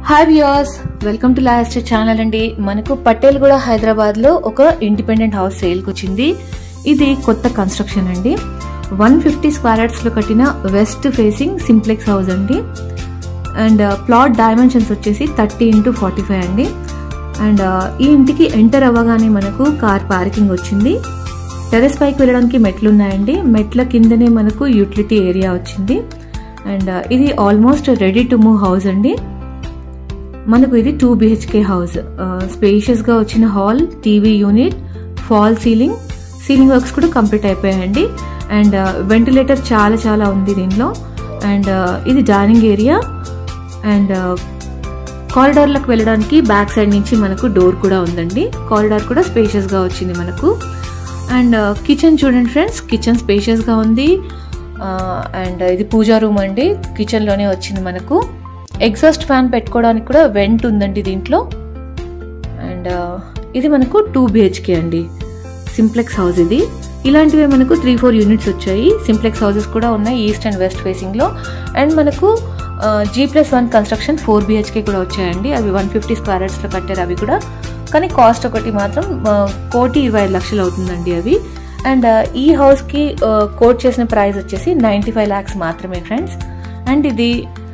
hi viewers welcome to last channel అండి మనకు పటేల్గూడ హైదరాబాద్ లో ఒక ఇండిపెండెంట్ హౌస్ సేల్ కి వచ్చింది ఇది కొత్త కన్స్ట్రక్షన్ అండి వన్ ఫిఫ్టీ స్క్వేర్ యార్డ్స్ లో కట్టిన వెస్ట్ ఫేసింగ్ సింప్లెక్స్ హౌస్ అండి అండ్ ప్లాట్ డైమెన్షన్స్ వచ్చేసి థర్టీ ఇంటూ ఫార్టీ ఫైవ్ అండి అండ్ ఈ ఇంటికి ఎంటర్ అవ్వగానే మనకు కార్ పార్కింగ్ వచ్చింది టెరెస్ పైకి వెళ్ళడానికి మెట్లు ఉన్నాయండి మెట్ల కిందనే మనకు యూటిలిటీ ఏరియా వచ్చింది అండ్ ఇది almost ready to move house అండి మనకు ఇది టూ బిహెచ్కే హౌస్ స్పేషియస్ గా వచ్చిన hall TV unit fall ceiling ceiling works కూడా కంప్లీట్ అయిపోయాయండి అండ్ వెంటిలేటర్ చాలా చాలా ఉంది దీనిలో అండ్ ఇది డైనింగ్ ఏరియా అండ్ కారిడార్లకు వెళ్ళడానికి బ్యాక్ సైడ్ నుంచి మనకు డోర్ కూడా ఉందండి కారిడార్ కూడా స్పేషియస్ గా వచ్చింది మనకు అండ్ కిచెన్ చూడండి ఫ్రెండ్స్ కిచెన్ స్పేషియస్ గా ఉంది అండ్ ఇది పూజా రూమ్ అండి కిచెన్ లోనే వచ్చింది మనకు ఎగ్జాస్ట్ ఫ్యాన్ పెట్టుకోవడానికి కూడా వెంట్ ఉందండి దీంట్లో అండ్ ఇది మనకు టూ బిహెచ్కే అండి సింప్లెక్స్ హౌస్ ఇది ఇలాంటివే మనకు త్రీ ఫోర్ యూనిట్స్ వచ్చాయి సింప్లెక్స్ హౌసెస్ కూడా ఉన్నాయి ఈస్ట్ అండ్ వెస్ట్ ఫేసింగ్ లో అండ్ మనకు G plus one construction four BHK కూడా వచ్చాయండి అవి వన్ ఫిఫ్టీ స్క్వేర్ యార్డ్స్ లో కట్టారు అవి కూడా కానీ కాస్ట్ ఒకటి మాత్రం కోటి ఇరవై ఐదు లక్షలు అవుతుందండి అవి అండ్ ఈ హౌస్ కి కోట్ చేసిన ప్రైస్ వచ్చేసి నైంటీ ఫైవ్ ల్యాక్స్ మాత్రమే ఫ్రెండ్స్ అండ్ ఇది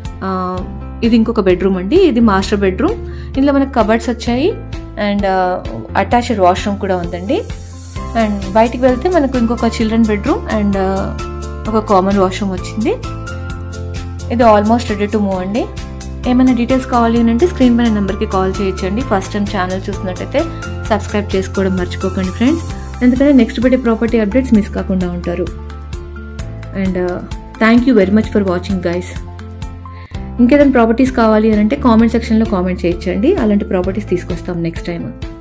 ఇది ఇంకొక బెడ్రూమ్ అండి ఇది మాస్టర్ బెడ్రూమ్ ఇందులో మనకు కబర్డ్స్ వచ్చాయి అండ్ అటాచ్డ్ వాష్రూమ్ కూడా ఉందండి అండ్ బయటికి వెళ్తే మనకు ఇంకొక చిల్డ్రన్ బెడ్రూమ్ అండ్ ఒక కామన్ వాష్రూమ్ వచ్చింది ఇది ఆల్మోస్ట్ రెడీ టు మూవ్ అండి ఏమైనా డీటెయిల్స్ కావాలి అంటే స్క్రీన్ పైన నెంబర్కి కాల్ చేయొచ్చండి ఫస్ట్ టైం ఛానల్ చూస్తున్నట్టయితే సబ్స్క్రైబ్ చేసుకోవడం మర్చిపోకండి ఫ్రెండ్స్ ఎందుకంటే నెక్స్ట్ పెట్టే ప్రాపర్టీ అప్డేట్స్ మిస్ కాకుండా ఉంటారు and thank you very much for watching guys ఇంకేదైనా ప్రాపర్టీస్ కావాలి అని అంటే కామెంట్ సెక్షన్లో కామెంట్ చేయొచ్చండి అలాంటి ప్రాపర్టీస్ తీసుకొస్తాం నెక్స్ట్ టైం